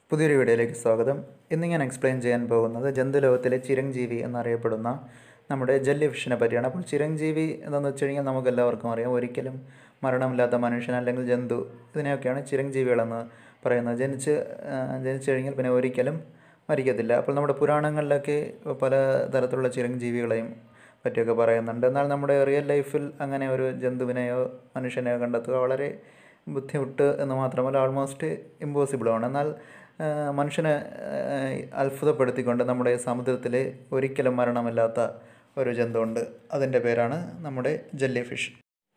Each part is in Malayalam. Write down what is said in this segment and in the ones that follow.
പുതിയൊരു വീഡിയോയിലേക്ക് സ്വാഗതം ഇന്ന് ഞാൻ എക്സ്പ്ലെയിൻ ചെയ്യാൻ പോകുന്നത് ജന്തുലോകത്തിലെ ചിരഞ്ജീവി എന്നറിയപ്പെടുന്ന നമ്മുടെ ജെല്ലി ഫിഷിനെ പറ്റിയാണ് അപ്പോൾ ചിരഞ്ജീവി എന്താണെന്ന് വെച്ച് കഴിഞ്ഞാൽ നമുക്ക് എല്ലാവർക്കും അറിയാം ഒരിക്കലും മരണമില്ലാത്ത മനുഷ്യൻ അല്ലെങ്കിൽ ജന്തു ഇതിനെയൊക്കെയാണ് ചിരഞ്ജീവികളെന്ന് പറയുന്നത് ജനിച്ച് ആ, ജനിച്ചു കഴിഞ്ഞാൽ പിന്നെ ഒരിക്കലും മരിക്കത്തില്ല അപ്പോൾ നമ്മുടെ പുരാണങ്ങളിലൊക്കെ പല തരത്തിലുള്ള ചിരഞ്ജീവികളെയും പറ്റിയൊക്കെ പറയുന്നുണ്ട് എന്നാൽ നമ്മുടെ റിയൽ ലൈഫിൽ അങ്ങനെ ഒരു ജന്തുവിനെയോ മനുഷ്യനെയോ കണ്ടെത്തുക വളരെ ബുദ്ധിമുട്ട് എന്ന് മാത്രമല്ല ഓൾമോസ്റ്റ് ഇമ്പോസിബിളുമാണ് എന്നാൽ ആ, മനുഷ്യനെ ആ, അത്ഭുതപ്പെടുത്തിക്കൊണ്ട് നമ്മുടെ സമുദ്രത്തിൽ ഒരിക്കലും മരണമില്ലാത്ത ഒരു ജന്തുണ്ട് അതിൻ്റെ പേരാണ് നമ്മുടെ ജെല്ലി ഫിഷ്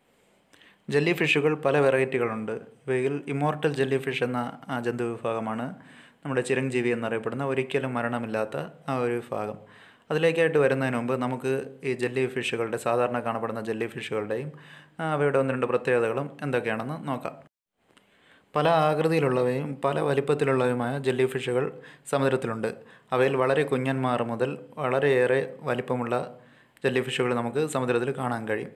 ജെല്ലി ഫിഷുകൾ പല വെറൈറ്റികളുണ്ട് ഇവയിൽ ഇമോർട്ടൽ ജെല്ലി ഫിഷ് എന്ന ആ ജന്തു വിഭാഗമാണ് നമ്മുടെ ചിരഞ്ജീവി എന്നറിയപ്പെടുന്ന ഒരിക്കലും മരണമില്ലാത്ത ആ ഒരു വിഭാഗം അതിലേക്കായിട്ട് വരുന്നതിന് മുമ്പ് നമുക്ക് ഈ ജെല്ലി ഫിഷുകളുടെ സാധാരണ കാണപ്പെടുന്ന ജെല്ലി ഫിഷുകളുടെയും ആ, അവയുടെ ഒന്ന് രണ്ട് പ്രത്യേകതകളും എന്തൊക്കെയാണെന്ന് നോക്കാം പല ആകൃതിയിലുള്ളവയും പല വലിപ്പത്തിലുള്ളവയുമായ ജെല്ലി ഫിഷുകൾ സമുദ്രത്തിലുണ്ട് അവയിൽ വളരെ കുഞ്ഞന്മാർ മുതൽ വളരെയേറെ വലിപ്പമുള്ള ജെല്ലി ഫിഷുകൾ നമുക്ക് സമുദ്രത്തിൽ കാണാൻ കഴിയും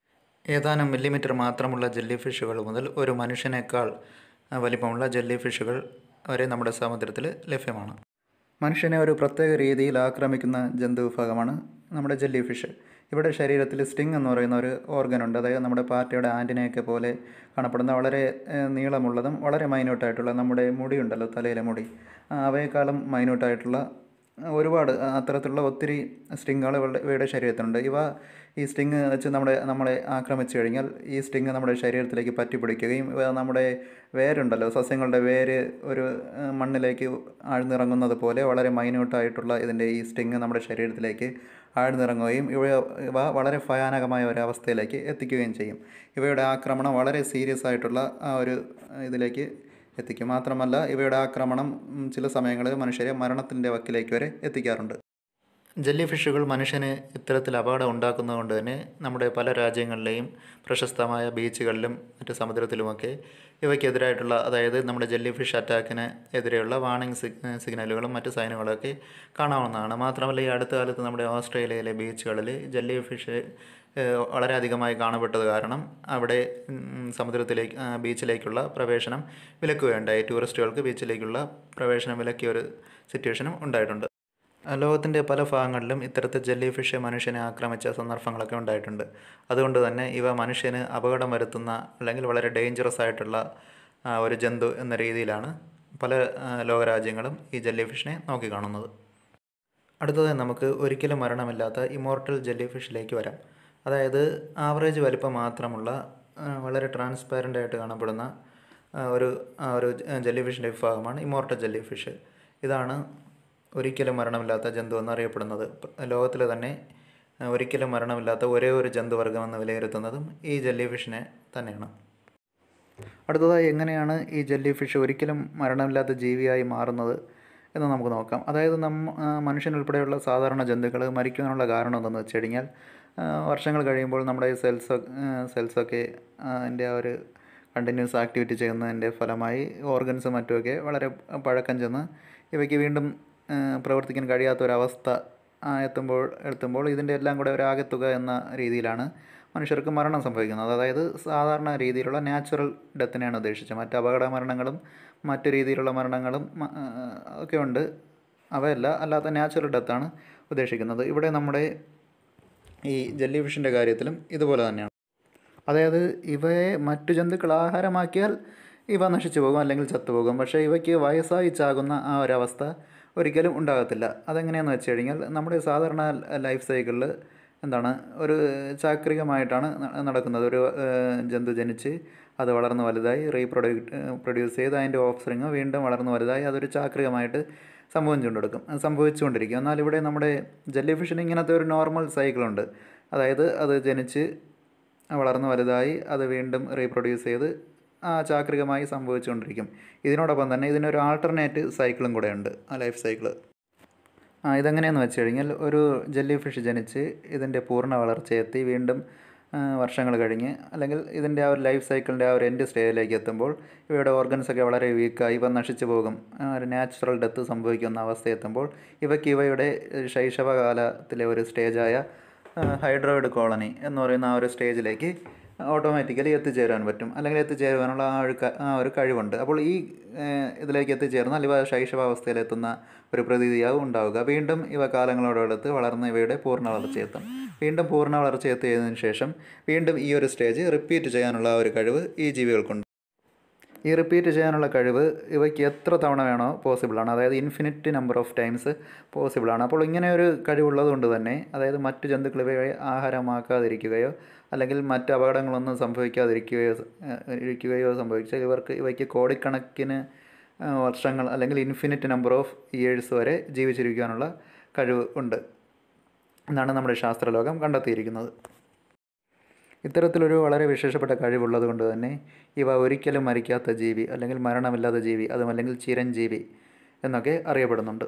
ഏതാനും മില്ലിമീറ്റർ മാത്രമുള്ള ജെല്ലി ഫിഷുകൾ മുതൽ ഒരു മനുഷ്യനേക്കാൾ ആ, വലിപ്പമുള്ള ജെല്ലി ഫിഷുകൾ വരെ നമ്മുടെ സമുദ്രത്തിൽ ലഭ്യമാണ് മനുഷ്യനെ ഒരു പ്രത്യേക രീതിയിൽ ആക്രമിക്കുന്ന ജന്തു വിഭാഗമാണ് നമ്മുടെ ജെല്ലി ഫിഷ് ഇവിടെ ശരീരത്തിൽ സ്റ്റിങ് എന്ന് പറയുന്ന ഒരു ഓർഗൻ ഉണ്ട് അതായത് നമ്മുടെ പാറ്റയുടെ ആൻറ്റിനയൊക്കെ പോലെ കാണപ്പെടുന്ന വളരെ ഏഹ്, നീളമുള്ളതും വളരെ മൈന്യൂട്ടായിട്ടുള്ള നമ്മുടെ മുടിയുണ്ടല്ലോ തലയിലെ മുടി ആ, അവയെക്കാളും മൈന്യൂട്ടായിട്ടുള്ള ഒരുപാട് അത്തരത്തിലുള്ള ഒത്തിരി സ്റ്റിങ്ങുകൾ ഇവളുടെ ഇവയുടെ ശരീരത്തിലുണ്ട് ഇവ ഈ സ്റ്റിങ് വെച്ച് നമ്മുടെ നമ്മളെ ആക്രമിച്ചു കഴിഞ്ഞാൽ ഈ സ്റ്റിങ് നമ്മുടെ ശരീരത്തിലേക്ക് പറ്റിപ്പിടിക്കുകയും ഇവ നമ്മുടെ വേരുണ്ടല്ലോ സസ്യങ്ങളുടെ വേര് ഒരു ഏഹ്, മണ്ണിലേക്ക് ആഴ്ന്നിറങ്ങുന്നത് പോലെ വളരെ മൈന്യൂട്ടായിട്ടുള്ള ഇതിൻ്റെ ഈ സ്റ്റിങ് നമ്മുടെ ശരീരത്തിലേക്ക് ആഴ്ന്നിറങ്ങുകയും ഇവ ഇവ വളരെ ഭയാനകമായ ഒരു അവസ്ഥയിലേക്ക് എത്തിക്കുകയും ചെയ്യും ഇവയുടെ ആക്രമണം വളരെ സീരിയസ് ആയിട്ടുള്ള ആ ഒരു ഇതിലേക്ക് എത്തിക്കും മാത്രമല്ല ഇവയുടെ ആക്രമണം ഉം, ചില സമയങ്ങളിൽ മനുഷ്യരെ മരണത്തിൻ്റെ വക്കിലേക്ക് വരെ എത്തിക്കാറുണ്ട് ജെല്ലി ഫിഷുകൾ മനുഷ്യന് ഇത്തരത്തിൽ അപകടം ഉണ്ടാക്കുന്നതുകൊണ്ട് തന്നെ നമ്മുടെ പല രാജ്യങ്ങളിലെയും പ്രശസ്തമായ ബീച്ചുകളിലും മറ്റ് സമുദ്രത്തിലുമൊക്കെ ഇവയ്ക്കെതിരായിട്ടുള്ള അതായത് നമ്മുടെ ജെല്ലി ഫിഷ് അറ്റാക്കിന് എതിരെയുള്ള വാർണിംഗ് സിഗ്നലുകളും മറ്റ് സൈനുകളൊക്കെ കാണാവുന്നതാണ് മാത്രമല്ല ഈ അടുത്ത കാലത്ത് നമ്മുടെ ഓസ്ട്രേലിയയിലെ ബീച്ചുകളിൽ ജെല്ലി ഫിഷ് ഏഹ്, വളരെ അധികമായി കാണപ്പെട്ടത് കാരണം അവിടെ ഉം, സമുദ്രത്തിലേക്ക് ആ, ബീച്ചിലേക്കുള്ള പ്രവേശനം വിലക്കുകയുണ്ടായി ടൂറിസ്റ്റുകൾക്ക് ബീച്ചിലേക്കുള്ള പ്രവേശനം വിലക്കിയ ഒരു സിറ്റുവേഷനും ഉണ്ടായിട്ടുണ്ട് ആ, ലോകത്തിൻ്റെ പല ഭാഗങ്ങളിലും ഇത്തരത്തിൽ ജെല്ലി ഫിഷ് മനുഷ്യനെ ആക്രമിച്ച സന്ദർഭങ്ങളൊക്കെ ഉണ്ടായിട്ടുണ്ട് അതുകൊണ്ട് തന്നെ ഇവ മനുഷ്യന് അപകടം വരുത്തുന്ന അല്ലെങ്കിൽ വളരെ ഡേഞ്ചറസ് ആയിട്ടുള്ള ആ, ഒരു ജന്തു എന്ന രീതിയിലാണ് പല ആ, ലോകരാജ്യങ്ങളും ഈ ജെല്ലി ഫിഷിനെ നോക്കിക്കാണുന്നത് അടുത്തതായി നമുക്ക് ഒരിക്കലും മരണമില്ലാത്ത ഇമോർട്ടൽ ജെല്ലി ഫിഷിലേക്ക് വരാം അതായത് ആവറേജ് വലിപ്പം മാത്രമുള്ള ആ, വളരെ ട്രാൻസ്പാരൻ്റ് ആയിട്ട് കാണപ്പെടുന്ന ആ, ഒരു ആ, ഒരു ജെല്ലി ഫിഷിൻ്റെ വിഭാഗമാണ് ഇമോർട്ടൽ ജെല്ലി ഫിഷ് ഇതാണ് ഒരിക്കലും മരണമില്ലാത്ത ജന്തു എന്നറിയപ്പെടുന്നത് ലോകത്തിൽ തന്നെ ആ, ഒരിക്കലും മരണമില്ലാത്ത ഒരേ ഒരു ജന്തുവർഗ്ഗമെന്ന് വിലയിരുത്തുന്നതും ഈ ജെല്ലി ഫിഷിനെ തന്നെയാണ് അടുത്തതായി എങ്ങനെയാണ് ഈ ജെല്ലി ഫിഷ് ഒരിക്കലും മരണമില്ലാത്ത ജീവിയായി മാറുന്നത് എന്ന് നമുക്ക് നോക്കാം അതായത് നമ്മ ആ, മനുഷ്യൻ ഉൾപ്പെടെയുള്ള സാധാരണ ജന്തുക്കൾ മരിക്കാനുള്ള കാരണം എന്തെന്ന് വെച്ച് കഴിഞ്ഞാൽ ആ, വർഷങ്ങൾ കഴിയുമ്പോൾ നമ്മുടെ ഈ സെൽസ് സെൽസൊക്കെ അതിൻ്റെ ആ ഒരു കണ്ടിന്യൂസ് ആക്ടിവിറ്റി ചെയ്യുന്നതിൻ്റെ ഫലമായി ഓർഗൻസും മറ്റുമൊക്കെ വളരെ പഴക്കം ചെന്ന് ഇവയ്ക്ക് വീണ്ടും ആ, പ്രവർത്തിക്കാൻ കഴിയാത്ത ഒരവസ്ഥ ആ, എത്തുമ്പോൾ എത്തുമ്പോൾ ഇതിൻ്റെ എല്ലാം കൂടെ ഒരു ആകെത്തുക എന്ന രീതിയിലാണ് മനുഷ്യർക്ക് മരണം സംഭവിക്കുന്നത് അതായത് സാധാരണ രീതിയിലുള്ള നാച്ചുറൽ ഡെത്തിനെയാണ് ഉദ്ദേശിച്ചത് മറ്റ് അപകട മരണങ്ങളും മറ്റു രീതിയിലുള്ള മരണങ്ങളും മ- ആ, ഒക്കെ ഉണ്ട് അവയല്ല അല്ലാത്ത നാച്ചുറൽ ഡെത്താണ് ഉദ്ദേശിക്കുന്നത് ഇവിടെ നമ്മുടെ ഈ ജെല്ലി ഫിഷിൻ്റെ കാര്യത്തിലും ഇതുപോലെ തന്നെയാണ് അതായത് ഇവയെ മറ്റു ജന്തുക്കൾ ആഹാരമാക്കിയാൽ ഇവ നശിച്ചു പോകും അല്ലെങ്കിൽ ചത്തുപോകും പക്ഷേ ഇവയ്ക്ക് വയസ്സായി ചാകുന്ന ആ ഒരവസ്ഥ ഒരിക്കലും ഉണ്ടാകത്തില്ല അതെങ്ങനെയാണെന്ന് വെച്ച് കഴിഞ്ഞാൽ നമ്മുടെ സാധാരണ ലൈഫ് സൈക്കിളിൽ എന്താണ് ഒരു ചാക്രികമായിട്ടാണ് ന- നടക്കുന്നത് ഒരു ഏഹ്, ജന്തു ജനിച്ച് അത് വളർന്ന് വലുതായി റീപ്രൊഡ്യൂ പ്രൊഡ്യൂസ് ചെയ്ത് അതിൻ്റെ ഓഫ്സ്പ്രിങ് വീണ്ടും വളർന്ന് വലുതായി അതൊരു ചാക്രികമായിട്ട് സംഭവിച്ചുകൊണ്ടെടുക്കും സംഭവിച്ചുകൊണ്ടിരിക്കും എന്നാൽ ഇവിടെ നമ്മുടെ ജെല്ലി ഫിഷിന് ഇങ്ങനത്തെ ഒരു നോർമൽ സൈക്കിളുണ്ട് അതായത് അത് ജനിച്ച് വളർന്ന് വലുതായി അത് വീണ്ടും റീപ്രൊഡ്യൂസ് ചെയ്ത് ആ ചാക്രികമായി സംഭവിച്ചുകൊണ്ടിരിക്കും ഇതിനോടൊപ്പം തന്നെ ഇതിനൊരു ആൾട്ടർനേറ്റ് സൈക്കിളും കൂടെ ഉണ്ട് ആ ലൈഫ് സൈക്കിള് ആ ഇതെങ്ങനെയെന്ന് വെച്ച് കഴിഞ്ഞാൽ ഒരു ജെല്ലി ഫിഷ് ജനിച്ച് ഇതിൻ്റെ പൂർണ്ണ വളർച്ചയെത്തി വീണ്ടും ആ, വർഷങ്ങൾ കഴിഞ്ഞ് അല്ലെങ്കിൽ ഇതിൻ്റെ ആ ഒരു ലൈഫ് സൈക്കിളിൻ്റെ ആ ഒരു എൻഡ് സ്റ്റേജിലേക്ക് എത്തുമ്പോൾ ഇവയുടെ ഓർഗൻസ് ഒക്കെ വളരെ വീക്കായി ഇവ നശിച്ചു പോകും ആ ഒരു നാച്ചുറൽ ഡെത്ത് സംഭവിക്കുന്ന അവസ്ഥ എത്തുമ്പോൾ ഇവയ്ക്ക് ഇവയുടെ ശൈശവകാലത്തിലെ ഒരു സ്റ്റേജായ ഹൈഡ്രോയിഡ് കോളനി എന്ന് പറയുന്ന ആ ഒരു സ്റ്റേജിലേക്ക് ഓട്ടോമാറ്റിക്കലി എത്തിച്ചേരാൻ പറ്റും അല്ലെങ്കിൽ എത്തിച്ചേരുവാനുള്ള ആ ഒരു ക- ആ ഒരു കഴിവുണ്ട് അപ്പോൾ ഈ ഏഹ്, ഇതിലേക്ക് എത്തിച്ചേർന്നാൽ ഇവ ശൈശവാവസ്ഥയിലെത്തുന്ന ഒരു പ്രതീതിയാവും ഉണ്ടാവുക വീണ്ടും ഇവ കാലങ്ങളോടടുത്ത് വളർന്ന് ഇവയുടെ പൂർണ്ണ വളർച്ചയെത്തും വീണ്ടും പൂർണ്ണ വളർച്ചയെത്തിയതിനു ശേഷം വീണ്ടും ഈ ഒരു സ്റ്റേജ് റിപ്പീറ്റ് ചെയ്യാനുള്ള ആ ഒരു കഴിവ് ഈ ജീവികൾക്കുണ്ട് ഈ റിപ്പീറ്റ് ചെയ്യാനുള്ള കഴിവ് ഇവയ്ക്ക് എത്ര തവണ വേണോ പോസിബിളാണ് അതായത് ഇൻഫിനിറ്റ് നമ്പർ ഓഫ് ടൈംസ് പോസിബിളാണ് അപ്പോൾ ഇങ്ങനെ ഒരു കഴിവുള്ളത് കൊണ്ട് തന്നെ അതായത് മറ്റു ജന്തുക്കൾ ഇവയെ ആഹാരമാക്കാതിരിക്കുകയോ അല്ലെങ്കിൽ മറ്റ് അപകടങ്ങളൊന്നും സംഭവിക്കാതിരിക്കുകയോ ഏഹ്, ഇരിക്കുകയോ സംഭവിച്ചാൽ ഇവർക്ക് ഇവയ്ക്ക് കോടിക്കണക്കിന് ഏഹ്, വർഷങ്ങൾ അല്ലെങ്കിൽ ഇൻഫിനിറ്റ് നമ്പർ ഓഫ് ഇയേഴ്സ് വരെ ജീവിച്ചിരിക്കാനുള്ള കഴിവ് ഉണ്ട് എന്നാണ് നമ്മുടെ ശാസ്ത്രലോകം കണ്ടെത്തിയിരിക്കുന്നത് ഇത്തരത്തിലൊരു വളരെ വിശേഷപ്പെട്ട കഴിവുള്ളത് കൊണ്ട് തന്നെ ഇവ ഒരിക്കലും മരിക്കാത്ത ജീവി അല്ലെങ്കിൽ മരണമില്ലാത്ത ജീവി അതുമല്ലെങ്കിൽ ചിരഞ്ജീവി എന്നൊക്കെ അറിയപ്പെടുന്നുണ്ട്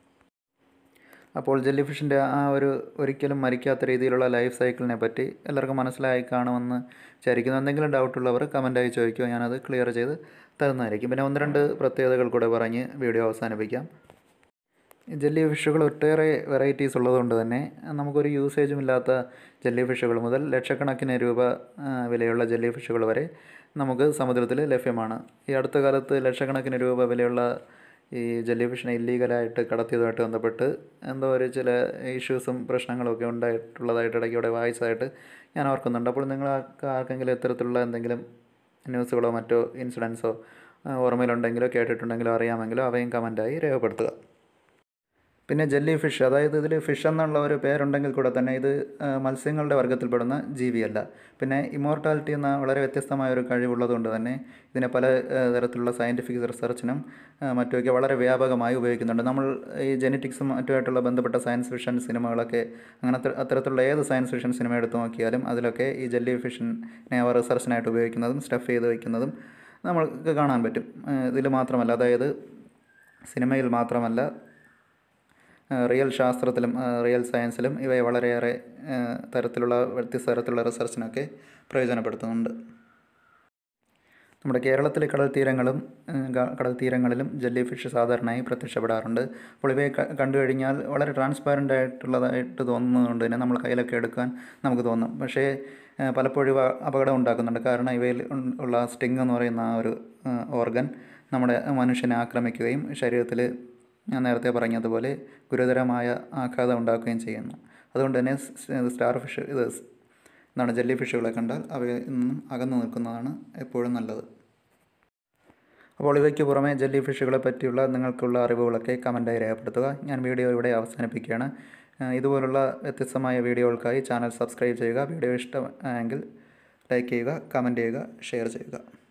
അപ്പോൾ ജെല്ലി ഫിഷിൻ്റെ ആ ഒരു ഒരിക്കലും മരിക്കാത്ത രീതിയിലുള്ള ലൈഫ് സൈക്കിളിനെ പറ്റി എല്ലാവർക്കും മനസ്സിലായി കാണുമെന്ന് വിചാരിക്കുന്നു എന്തെങ്കിലും ഡൗട്ടുള്ളവർ കമൻറ്റായി ചോദിക്കുക ഞാനത് ക്ലിയർ ചെയ്ത് തരുന്നതായിരിക്കും പിന്നെ ഒന്ന് രണ്ട് പ്രത്യേകതകൾ കൂടെ പറഞ്ഞ് വീഡിയോ അവസാനിപ്പിക്കാം ജെല്ലി ഫിഷുകൾ ഒട്ടേറെ വെറൈറ്റീസ് ഉള്ളതുകൊണ്ട് തന്നെ നമുക്കൊരു യൂസേജും ഇല്ലാത്ത ജെല്ലി ഫിഷുകൾ മുതൽ ലക്ഷക്കണക്കിന് രൂപ ആ, വിലയുള്ള ജെല്ലി ഫിഷുകൾ വരെ നമുക്ക് സമുദ്രത്തിൽ ലഭ്യമാണ് ഈ അടുത്ത കാലത്ത് ലക്ഷക്കണക്കിന് രൂപ വിലയുള്ള ഈ ജെല്ലി ഫിഷിനെ ഇല്ലീഗലായിട്ട് കടത്തിയതുമായിട്ട് ബന്ധപ്പെട്ട് എന്തോ ഒരു ചില ഇഷ്യൂസും പ്രശ്നങ്ങളും ഒക്കെ ഉണ്ടായിട്ടുള്ളതായിട്ട് ഇടയ്ക്കൂടെ വായിച്ചതായിട്ട് ഞാൻ ഓർക്കുന്നുണ്ട് അപ്പോൾ നിങ്ങൾ ആർക്കെങ്കിലും ഇത്തരത്തിലുള്ള എന്തെങ്കിലും ന്യൂസുകളോ മറ്റോ ഇൻസിഡൻസോ ഓർമ്മയിലുണ്ടെങ്കിലോ കേട്ടിട്ടുണ്ടെങ്കിലോ അറിയാമെങ്കിലോ അവയും കമൻറ്റായി രേഖപ്പെടുത്തുക പിന്നെ ജെല്ലി ഫിഷ് അതായത് ഇതിൽ ഫിഷ് എന്നുള്ള ഒരു പേരുണ്ടെങ്കിൽ കൂടെ തന്നെ ഇത് ആ, മത്സ്യങ്ങളുടെ വർഗ്ഗത്തിൽപ്പെടുന്ന ജീവിയല്ല പിന്നെ ഇമോർട്ടാലിറ്റി എന്ന വളരെ വ്യത്യസ്തമായ ഒരു കഴിവുള്ളതുകൊണ്ട് തന്നെ ഇതിനെ പല ആ, തരത്തിലുള്ള സയൻറ്റിഫിക് റിസർച്ചിനും ആ, മറ്റുമൊക്കെ വളരെ വ്യാപകമായി ഉപയോഗിക്കുന്നുണ്ട് നമ്മൾ ഈ ജെനറ്റിക്സും മറ്റുമായിട്ടുള്ള ബന്ധപ്പെട്ട സയൻസ് ഫിഷൻ സിനിമകളൊക്കെ അങ്ങനത്തെ അത്തരത്തിലുള്ള ഏത് സയൻസ് ഫിഷൻ സിനിമ എടുത്തു നോക്കിയാലും അതിലൊക്കെ ഈ ജെല്ലി ഫിഷിനെ അവർ റിസർച്ചിനായിട്ട് ഉപയോഗിക്കുന്നതും സ്റ്റഫ് ചെയ്ത് വയ്ക്കുന്നതും നമ്മൾക്ക് കാണാൻ പറ്റും ഇതിൽ മാത്രമല്ല അതായത് സിനിമയിൽ മാത്രമല്ല ഏഹ് റിയൽ ശാസ്ത്രത്തിലും ഏഹ് റിയൽ സയൻസിലും ഇവയെ വളരെയേറെ ഏഹ് തരത്തിലുള്ള വ്യത്യസ്ത തരത്തിലുള്ള റിസർച്ചിനൊക്കെ പ്രയോജനപ്പെടുത്തുന്നുണ്ട് നമ്മുടെ കേരളത്തിലെ കടൽ തീരങ്ങളും ഏഹ് ഗ- കടൽ തീരങ്ങളിലും ജെല്ലി ഫിഷ് സാധാരണയായി പ്രത്യക്ഷപ്പെടാറുണ്ട് അപ്പോൾ ഇവയെ ക- കണ്ടു കഴിഞ്ഞാൽ വളരെ ട്രാൻസ്പാരൻ്റ് ആയിട്ടുള്ളതായിട്ട് തോന്നുന്നതുകൊണ്ട് തന്നെ നമ്മൾ കയ്യിലൊക്കെ എടുക്കാൻ നമുക്ക് തോന്നും പക്ഷേ ഏഹ് പലപ്പോഴും ഇവ അപകടം ഉണ്ടാക്കുന്നുണ്ട് കാരണം ഇവയിൽ ഉൺ- ഉള്ള സ്റ്റിങ് എന്ന് പറയുന്ന ആ ഒരു ഓർഗൻ നമ്മുടെ മനുഷ്യനെ ആക്രമിക്കുകയും ശരീരത്തിൽ ഞാൻ നേരത്തെ പറഞ്ഞതുപോലെ ഗുരുതരമായ ആഘാതം ഉണ്ടാക്കുകയും ചെയ്യുന്നു അതുകൊണ്ട് തന്നെ സ്- സ് സ്റ്റാർ ഫിഷ് ഇത് സ് എന്താണ് ജെല്ലി ഫിഷുകളെ കണ്ടാൽ അവയിൽ നിന്നും അകന്നു നിൽക്കുന്നതാണ് എപ്പോഴും നല്ലത് അപ്പോൾ ഇവയ്ക്ക് പുറമെ ജെല്ലി ഫിഷുകളെ പറ്റിയുള്ള നിങ്ങൾക്കുള്ള അറിവുകളൊക്കെ കമൻറ്റായി രേഖപ്പെടുത്തുക ഞാൻ വീഡിയോ ഇവിടെ അവസാനിപ്പിക്കുകയാണ് ഏഹ് ഇതുപോലുള്ള വ്യത്യസ്തമായ വീഡിയോകൾക്കായി ചാനൽ സബ്സ്ക്രൈബ് ചെയ്യുക വീഡിയോ ഇഷ്ടമെങ്കിൽ ലൈക്ക് ചെയ്യുക കമൻറ്റ് ചെയ്യുക ഷെയർ ചെയ്യുക